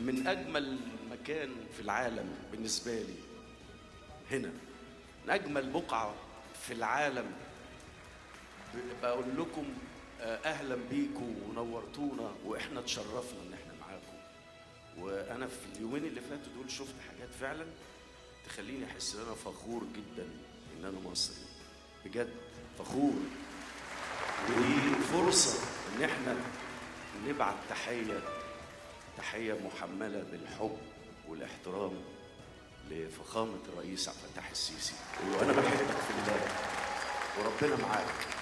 من اجمل مكان في العالم بالنسبه لي هنا من اجمل بقعه في العالم ب- بقول لكم آه، اهلا بيكم ونورتونا واحنا اتشرفنا ان احنا معاكم وانا في اليومين اللي فاتوا دول شفت حاجات فعلا تخليني احس ان انا فخور جدا ان انا مصري بجد فخور ودي فرصه ان احنا نبعت تحيه تحيه محمله بالحب والاحترام لفخامه الرئيس عبد الفتاح السيسي وانا بحبك في الله وربنا معاك